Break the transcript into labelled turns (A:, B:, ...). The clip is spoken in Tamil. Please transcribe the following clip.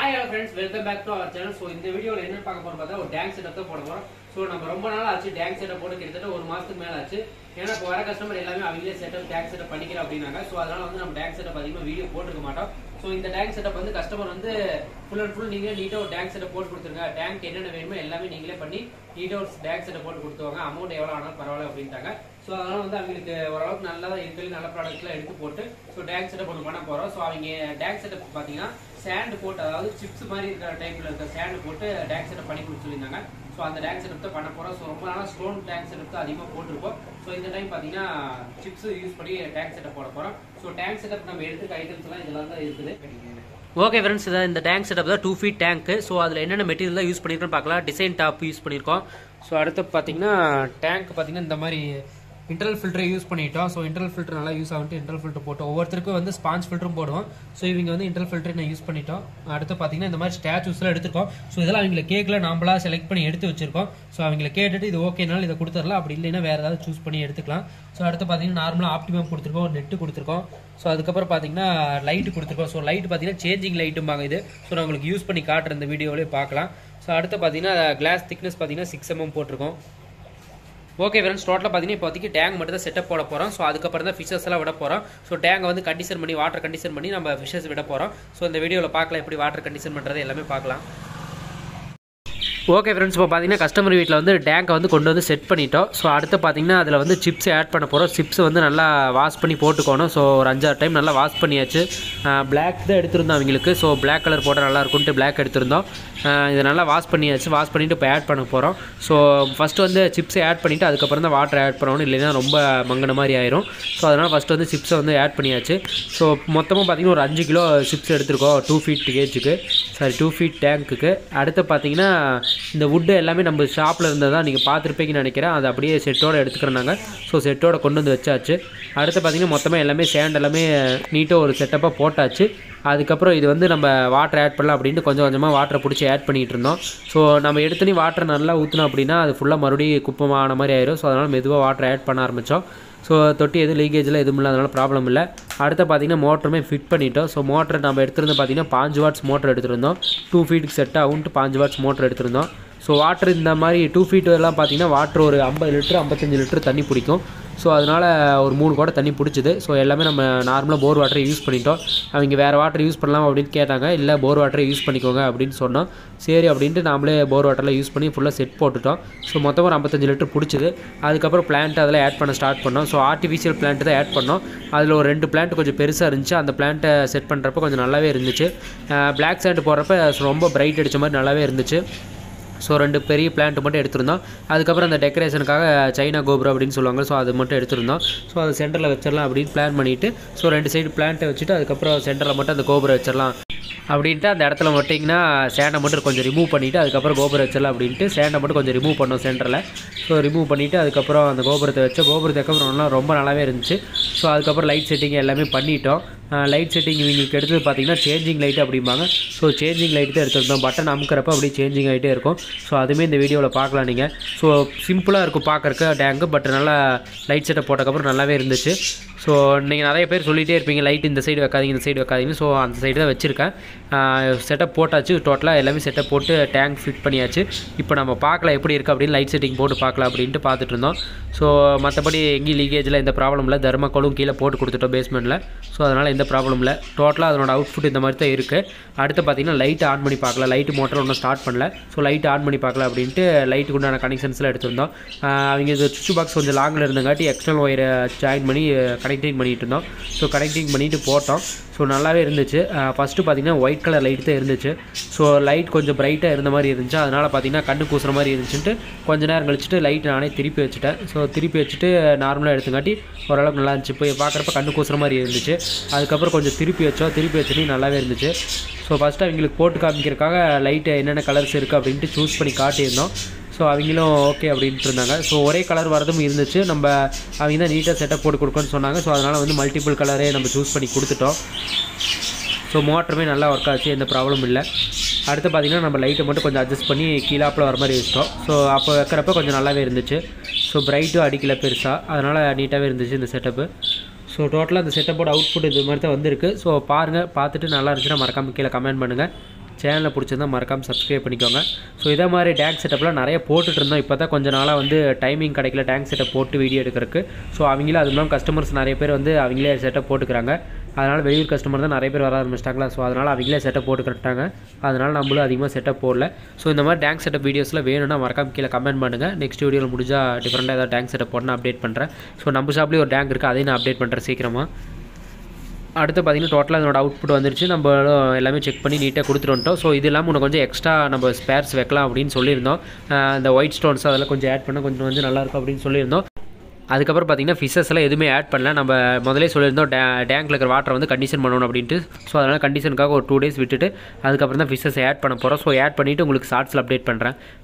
A: hi hello friends welcome back to our channel so இந்த வீடியோவில் என்ன பார்க்க போறோம் பார்த்தா ஒரு டேங்க் செட்டப் தான் போட போறோம் ஸோ நம்ம ரொம்ப நாள் ஆச்சு டேங்க் செட்டப் போட்டு கிட்டத்தட்ட ஒரு மாசத்துக்கு மேல ஆச்சு ஏன்னா இப்போ வர கஸ்டமர் எல்லாமே அவங்களே செட்டப் டேங்க் செட்டப் பண்ணிக்கிறோம் அப்படின்னாங்க ஸோ அதனால வந்து நம்ம டேங்க் செட்டப் அதிகமாக வீடியோ போட்டுருக்க மாட்டோம் ஸோ இந்த டேங்க் செட்டப் வந்து கஸ்டமர் வந்து ஃபுல் அண்ட் ஃபுல் நீங்களே நீட்டாக ஒரு டேங்க் செட்டப் போட்டு கொடுத்துருங்க டேங்க் என்னென்ன வேணுமோ எல்லாமே நீங்களே பண்ணி நீட்டாக ஒரு டேங்க் செட்டப் போட்டு கொடுத்துவாங்க அமௌண்ட் எவ்வளோ ஆனாலும் பரவாயில்ல அப்படின்ட்டாங்க ஸோ அதனால வந்து அவங்களுக்கு ஓரளவுக்கு நல்லா இருக்கிற நல்ல ப்ராடக்ட்லாம் எடுத்து போட்டு ஸோ டேங்க் செட்டப் ஒன்று பண்ண போகிறோம் ஸோ அவங்க டேங்க் செட்டப் பார்த்தீங்கன்னா சேண்ட் போட்டு அதாவது சிப்ஸ் மாதிரி இருக்கிற டைப்ல இருக்க சேண்ட் போட்டு டேங்க் செட்டப் பண்ணி கொடுத்து சொல்லியிருந்தாங்க ஸோ அந்த டேங்க் செட்டப் தான் பண்ண போகிறோம் ஸோ ரொம்ப நாளாக ஸ்டோன் டேங்க் செட்டப் தான் அதிகமாக போட்டிருக்கோம் ஸோ இந்த டைம் பார்த்தீங்கன்னா சிப்ஸ் யூஸ் பண்ணி டேங்க் செட்டப் போட போகிறோம் ஸோ டேங்க் செட்டப் நம்ம எடுத்துக்க ஐட்டம்ஸ் எல்லாம் இதெல்லாம் தான் இருக்குது ஓகே ஃப்ரெண்ட்ஸ் இதான் இந்த டேங்க் செட்டப் தான் டூ ஃபீட் டேங்க்கு ஸோ அதில் என்னென்ன மெட்டீரியல் தான் யூஸ் பண்ணியிருக்கோம்னு பார்க்கலாம் டிசைன் டாப் யூஸ் பண்ணியிருக்கோம் ஸோ அடுத்து பார்த்தீங்கன்னா டேங்க் பார்த்தீங்கன்னா இந்த மாதிரி இன்டர்னல் ஃபில்டரை யூஸ் பண்ணிட்டோம் ஸோ இன்டர்னல் ஃபில்டர் நல்லா யூஸ் ஆகிட்டு இன்டர்னல் ஃபில்டர் போட்டோம் ஒவ்வொருத்தருக்கும் வந்து ஸ்பாஞ்ச் ஃபில்டரும் போடுவோம் ஸோ இவங்க வந்து இன்டர்னல் ஃபில்டர் நான் யூஸ் பண்ணிட்டோம் அடுத்து பார்த்தீங்கன்னா இந்த மாதிரி ஸ்டாச்சூஸ்லாம் எடுத்துருக்கோம் ஸோ இதெல்லாம் அவங்கள கேக்கில் நாமளா செலக்ட் பண்ணி எடுத்து வச்சிருக்கோம் ஸோ அவங்கள கேட்டுட்டு இது ஓகேனாலும் இதை கொடுத்துடலாம் அப்படி இல்லைன்னா வேறு ஏதாவது சூஸ் பண்ணி எடுத்துக்கலாம் ஸோ அடுத்து பார்த்தீங்கன்னா நார்மலாக ஆப்டிமம் கொடுத்துருக்கோம் ஒரு நெட்டு கொடுத்துருக்கோம் ஸோ அதுக்கப்புறம் பார்த்தீங்கன்னா லைட்டு கொடுத்துருக்கோம் ஸோ லைட் பார்த்தீங்கன்னா சேஞ்சிங் லைட்டும்பாங்க இது ஸோ நான் உங்களுக்கு யூஸ் பண்ணி காட்டுற இந்த வீடியோவிலே பார்க்கலாம் ஸோ அடுத்து பார்த்தீங்கன்னா கிளாஸ் திக்னஸ் பார்த்தீங்கன்னா சிக்ஸ் எம்எம் போட்டிருக்கோம் ஓகே ஃப்ரெண்ட்ஸ் டோட்டலாக பார்த்தீங்கன்னா இப்போதைக்கு டேங்க் மட்டும் தான் செட்டப் போட போகிறோம் ஸோ அதுக்கப்புறம் தான் ஃபிஷஸ் எல்லாம் விட போகிறோம் ஸோ டேங்கை வந்து கண்டிஷன் பண்ணி வாட்டர் கண்டிஷன் பண்ணி நம்ம ஃபிஷஸ் விட போகிறோம் ஸோ இந்த வீடியோவில் பார்க்கலாம் எப்படி வாட்டர் கண்டிஷன் பண்ணுறது எல்லாமே பார்க்கலாம் ஓகே ஃப்ரெண்ட்ஸ் இப்போ பார்த்தீங்கன்னா கஸ்டமர் வீட்டில் வந்து டேங்கை வந்து கொண்டு வந்து செட் பண்ணிட்டோம் ஸோ அடுத்து பார்த்தீங்கன்னா அதில் வந்து சிப்ஸ் ஆட் பண்ண போகிறோம் சிப்ஸ் வந்து நல்லா வாஷ் பண்ணி போட்டுக்கணும் ஸோ ஒரு அஞ்சாறு டைம் நல்லா வாஷ் பண்ணியாச்சு பிளாக் தான் எடுத்திருந்தோம் அவங்களுக்கு ஸோ பிளாக் கலர் போட்டால் நல்லா இருக்கும்ட்டு பிளாக் எடுத்திருந்தோம் ஆஹ் இதை நல்லா வாஷ் பண்ணியாச்சு வாஷ் பண்ணிவிட்டு இப்போ ஆட் பண்ண போகிறோம் ஸோ ஃபஸ்ட்டு வந்து சிப்ஸை ஆட் பண்ணிவிட்டு அதுக்கப்புறம் தான் வாட்டர் ஆட் பண்ணணும் இல்லைன்னா ரொம்ப மங்கின மாதிரி ஆயிரும் ஸோ அதனால் ஃபஸ்ட்டு வந்து சிப்ஸை வந்து ஆட் பண்ணியாச்சு ஸோ மொத்தமாக பார்த்தீங்கன்னா ஒரு அஞ்சு கிலோ சிப்ஸ் எடுத்திருக்கோம் டூ ஃபீட் கேஜுக்கு சாரி டூ ஃபீட் டேங்க்குக்கு அடுத்து பார்த்தீங்கன்னா இந்த வுட்டு எல்லாமே நம்ம ஷாப்பில் இருந்தது தான் நீங்கள் பார்த்துருப்பீங்கன்னு நினைக்கிறேன் அதை அப்படியே செட்டோட எடுத்துக்கிறோம் நாங்கள் ஸோ செட்டோட கொண்டு வந்து வச்சாச்சு அடுத்து பார்த்தீங்கன்னா மொத்தமாக எல்லாமே சேண்ட் எல்லாமே நீட்டாக ஒரு செட்டப்பாக போட்டாச்சு அதுக்கப்புறம் இது வந்து நம்ம வாட்டர் ஆட் பண்ணலாம் அப்படின்ட்டு கொஞ்சம் கொஞ்சமாக வாட்டரை பிடிச்சி ஆட் பண்ணிகிட்டு இருந்தோம் ஸோ நம்ம எடுத்துனே வாட்டர் நல்லா ஊற்றினோம் அப்படின்னா அது ஃபுல்லாக மறுபடியும் குப்பமான மாதிரி ஆயிரும் ஸோ அதனால் மெதுவாக வாட்டர் ஆட் பண்ண ஆரம்பித்தோம் ஸோ தொட்டி எதுவும் லீக்கேஜில் எதுவும் இல்லை அதனால் ப்ராப்ளம் இல்லை அடுத்து பார்த்தீங்கன்னா மோட்டருமே ஃபிட் பண்ணிட்டோம் ஸோ மோட்டர் நம்ம எடுத்திருந்து பார்த்தீங்கன்னா பாஞ்சு வாட்ஸ் மோட்டர் எடுத்திருந்தோம் டூ ஃபீட்டுக்கு செட் ஆகும்ட்டு பாஞ்சு வாட்ஸ் மோட்டர் எடுத்திருந்தோம் ஸோ வாட்டர் இந்த மாதிரி டூ ஃபீட் எல்லாம் பார்த்தீங்கன்னா வாட்டர் ஒரு ஐம்பது லிட்டர் ஐம்பத்தஞ்சு லிட்டர் தண்ணி பிடிக்கும் ஸோ அதனால் ஒரு மூணு கூட தண்ணி பிடிச்சிது ஸோ எல்லாமே நம்ம நார்மலாக போர் வாட்டரை யூஸ் பண்ணிட்டோம் அவங்க வேறு வாட்டர் யூஸ் பண்ணலாம் அப்படின்னு கேட்டாங்க இல்லை போர் வாட்டரை யூஸ் பண்ணிக்கோங்க அப்படின்னு சொன்னோம் சரி அப்படின்ட்டு நாமளே போர் வாட்டரில் யூஸ் பண்ணி ஃபுல்லாக செட் போட்டுட்டோம் ஸோ மொத்தம் ஒரு ஐம்பத்தஞ்சு லிட்டர் பிடிச்சிது அதுக்கப்புறம் பிளான்ட் அதில் ஆட் பண்ண ஸ்டார்ட் பண்ணோம் ஸோ ஆர்டிஃபிஷியல் பிளான்ட் தான் ஆட் பண்ணோம் அதில் ஒரு ரெண்டு பிளான்ட் கொஞ்சம் பெருசாக இருந்துச்சு அந்த பிளான்ட்டை செட் பண்ணுறப்ப கொஞ்சம் நல்லாவே இருந்துச்சு பிளாக் சாண்ட் போடுறப்ப ரொம்ப பிரைட் அடித்த மாதிரி நல்லாவே இருந்துச்சு ஸோ ரெண்டு பெரிய பிளான்ட் மட்டும் எடுத்திருந்தோம் அதுக்கப்புறம் அந்த டெக்கரேஷனுக்காக சைனா கோபுரம் அப்படின்னு சொல்லுவாங்க ஸோ அது மட்டும் எடுத்திருந்தோம் ஸோ அது சென்டரில் வச்சிடலாம் அப்படின்னு பிளான் பண்ணிவிட்டு ஸோ ரெண்டு சைடு பிளான்ட்டை வச்சுட்டு அதுக்கப்புறம் சென்டரில் மட்டும் அந்த கோபுரம் வச்சிடலாம் அப்படின்ட்டு அந்த இடத்துல மட்டும்னா சேண்டை மட்டும் கொஞ்சம் ரிமூவ் பண்ணிவிட்டு அதுக்கப்புறம் கோபுரம் வச்சிடலாம் அப்படின்ட்டு சேண்டை மட்டும் கொஞ்சம் ரிமூவ் பண்ணோம் சென்டரில் ஸோ ரிமூவ் பண்ணிவிட்டு அதுக்கப்புறம் அந்த கோபுரத்தை வச்ச கோபுரத்துக்கு அப்புறம் நல்லா ரொம்ப நல்லாவே இருந்துச்சு ஸோ அதுக்கப்புறம் லைட் செட்டிங் எல்லாமே பண்ணிட்டோம் லைட் செட்டிங் இவங்களுக்கு எடுத்தது பார்த்தீங்கன்னா சேஞ்சிங் லைட் அப்படிம்பாங்க ஸோ சேஞ்சிங் லைட் தான் எடுத்திருந்தோம் பட்டன் அமுக்கிறப்ப அப்படியே சேஞ்சிங் ஆகிட்டே இருக்கும் ஸோ அதுவுமே இந்த வீடியோவில் பார்க்கலாம் நீங்கள் ஸோ சிம்பிளாக இருக்கும் பார்க்குறக்கு டேங்கு பட் நல்லா லைட் செட்டப் போட்டக்கப்புறம் நல்லாவே இருந்துச்சு ஸோ நீங்கள் நிறைய பேர் சொல்லிகிட்டே இருப்பீங்க லைட் இந்த சைடு வைக்காதீங்க இந்த சைடு வைக்காதீங்க ஸோ அந்த சைடு தான் வச்சுருக்கேன் செட்டப் போட்டாச்சு டோட்டலாக எல்லாமே செட்டப் போட்டு டேங்க் ஃபிட் பண்ணியாச்சு இப்போ நம்ம பார்க்கலாம் எப்படி இருக்குது அப்படின்னு லைட் செட்டிங் போட்டு பார்க்கலாம் அப்படின்ட்டு பார்த்துட்டு இருந்தோம் ஸோ மற்றபடி எங்கேயும் லீக்கேஜில் எந்த ப்ராப்ளம் இல்லை தர்மக்கோலும் கீழே போட்டு கொடுத்துட்டோம் பேஸ்மெண்ட்டில் ஸோ அதனால் எந்த ப்ராப்ளம் இல்லை டோட்டலாக அதனோட அவுட்புட் இந்த மாதிரி தான் இருக்குது அடுத்து பார்த்தீங்கன்னா லைட் ஆன் பண்ணி பார்க்கலாம் லைட் மோட்டர் ஒன்றும் ஸ்டார்ட் பண்ணல ஸோ லைட் ஆன் பண்ணி பார்க்கலாம் அப்படின்ட்டு லைட்டுக்கு உண்டான கனெக்ஷன்ஸ்லாம் எடுத்திருந்தோம் ஆஹ் அவங்க இது சுவிட்ச் பாக்ஸ் கொஞ்சம் லாங்கில் இருந்தங்காட்டி எக்ஸ்டர்னல் ஒயரை ஜாயின் பண்ணி கனெக்டிங் பண்ணிட்டு இருந்தோம் ஸோ கனெக்டிங் பண்ணிட்டு போட்டோம் ஸோ நல்லாவே இருந்துச்சு ஃபஸ்ட்டு பார்த்தீங்கன்னா ஒயிட் கலர் லைட் தான் இருந்துச்சு ஸோ லைட் கொஞ்சம் பிரைட்டாக இருந்த மாதிரி இருந்துச்சு அதனால் பார்த்தீங்கன்னா கண்ணு கூசுற மாதிரி இருந்துச்சுன்ட்டு கொஞ்ச நேரம் கழிச்சுட்டு லைட் நானே திருப்பி வச்சுட்டேன் ஸோ திருப்பி வச்சுட்டு நார்மலாக எடுத்துங்காட்டி ஓரளவுக்கு நல்லா இருந்துச்சு போய் பார்க்குறப்ப கண்ணு கூசுற மாதிரி இருந்துச்சு அதுக்கப்புறம் கொஞ்சம் திருப்பி வச்சோம் திருப்பி வச்சுட்டு நல்லாவே இருந்துச்சு ஸோ ஃபஸ்ட்டு அவங்களுக்கு போட்டு காமிக்கிறதுக்காக லைட்டு என்னென்ன கலர்ஸ் இருக்குது அப்படின்ட்டு சூஸ் பண்ணி காட்டியிருந்தோம் ஸோ அவங்களும் ஓகே அப்படின்ட்டு இருந்தாங்க ஸோ ஒரே கலர் வரதும் இருந்துச்சு நம்ம அவங்க தான் நீட்டாக செட்டப் போட்டு கொடுக்கணும்னு சொன்னாங்க ஸோ அதனால் வந்து மல்டிபிள் கலரே நம்ம சூஸ் பண்ணி கொடுத்துட்டோம் ஸோ மோட்டருமே நல்லா ஒர்க் ஆச்சு எந்த ப்ராப்ளமும் இல்லை அடுத்து பார்த்திங்கன்னா நம்ம லைட்டை மட்டும் கொஞ்சம் அட்ஜஸ்ட் பண்ணி கீழாப்பில் வர மாதிரி வச்சிட்டோம் ஸோ அப்போ வைக்கிறப்ப கொஞ்சம் நல்லாவே இருந்துச்சு ஸோ பிரைட்டும் அடிக்கல பெருசாக அதனால் நீட்டாகவே இருந்துச்சு இந்த செட்டப்பு ஸோ டோட்டலாக இந்த செட்டப்போட அவுட்புட் இது மாதிரி தான் வந்திருக்கு ஸோ பாருங்கள் பார்த்துட்டு நல்லா இருந்துச்சுன்னா மறக்காமல் கீழே கமெண்ட் பண்ணுங்கள் சேனலை பிடிச்சிருந்தா மறக்காமல் சப்ஸ்கிரைப் பண்ணிக்கோங்க ஸோ இதே மாதிரி டேங்க் செட்டப்லாம் நிறைய போட்டுட்டு இருந்தோம் இப்போ தான் கொஞ்ச நாளாக வந்து டைமிங் கிடைக்கல டேங்க் செட்டப் போட்டு வீடியோ எடுக்கிறதுக்கு ஸோ அவங்களே அது இல்லாமல் கஸ்டமர்ஸ் நிறைய பேர் வந்து அவங்களே செட்டப் போட்டுக்கிறாங்க அதனால் வெளியூர் கஸ்டமர் தான் நிறைய பேர் வர ஆரம்பிச்சிட்டாங்களா ஸோ அதனால் அவங்களே செட்டப் போட்டுக்கிட்டாங்க அதனால் நம்மளும் அதிகமாக செட்டப் போடல ஸோ இந்த மாதிரி டேங்க் செட்டப் வீடியோஸில் வேணும்னா மறக்காம கீழே கமெண்ட் பண்ணுங்கள் நெக்ஸ்ட் வீடியோவில் முடிஞ்சால் டிஃப்ரெண்ட்டாக ஏதாவது டேங்க் செட்டப் போடணும் அப்டேட் பண்ணுறேன் ஸோ நம்ம ஷாப்லேயும் ஒரு டேங்க் இருக்குது அதையும் நான் அப்டேட் பண்ணுறேன் சீக்கிரமாக அடுத்து பார்த்தீங்கன்னா டோட்டலாக இதோட அவுட்புட் வந்துருச்சு நம்ம எல்லாமே செக் பண்ணி நீட்டாக கொடுத்துட்டு வந்துட்டோம் ஸோ இது இல்லாமல் இன்னும் கொஞ்சம் எக்ஸ்ட்ரா நம்ம ஸ்பேர்ஸ் வைக்கலாம் அப்படின்னு சொல்லியிருந்தோம் அஹ் இந்த ஒயிட் ஸ்டோன்ஸ் அதெல்லாம் கொஞ்சம் ஆட் பண்ணால் கொஞ்சம் வந்து நல்லாயிருக்கும் அப்படின்னு சொல்லியிருந்தோம் அதுக்கப்புறம் பார்த்தீங்கன்னா ஃபிஷஸ் எல்லாம் எதுவுமே ஆட் பண்ணல நம்ம முதலே சொல்லியிருந்தோம் டே டேங்க்கில் இருக்கிற வாட்டரை வந்து கண்டிஷன் பண்ணணும் அப்படின்ட்டு ஸோ அதனால் கண்டிஷனுக்காக ஒரு டூ டேஸ் விட்டுட்டு அதுக்கப்புறம் தான் ஃபிஷஸ் ஆட் பண்ண போகிறோம் ஸோ ஆட் பண்ணிவிட்டு உங்களுக்கு ஷார்ட்ஸில் அப்டேட் பண்ணுறேன்